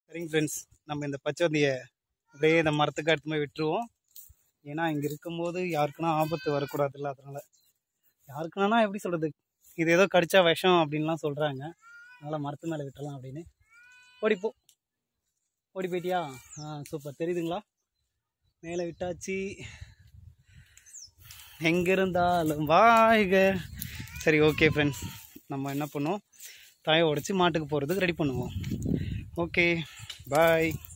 சரிங்க ஃப்ரெண்ட்ஸ் நம்ம இந்த பச்சைவந்தியை அப்படியே இந்த மரத்துக்கு எடுத்து போய் விட்டுருவோம் ஏன்னா இங்கே இருக்கும்போது யாருக்குன்னா ஆபத்து வரக்கூடாதுல்ல அதனால் யாருக்குன்னா எப்படி சொல்கிறது இது ஏதோ கடிச்சா விஷம் அப்படின்லாம் சொல்கிறாங்க அதனால் மரத்து மேலே விட்டுறலாம் அப்படின்னு ஓடிப்போ ஓடி போயிட்டியா ஆ சூப்பர் தெரியுதுங்களா மேலே விட்டாச்சு எங்கே இருந்தாலும் வாய்க சரி ஓகே ஃப்ரெண்ட்ஸ் நம்ம என்ன பண்ணுவோம் தாயை உடச்சி மாட்டுக்கு போகிறதுக்கு ரெடி பண்ணுவோம் ஓகே பாய்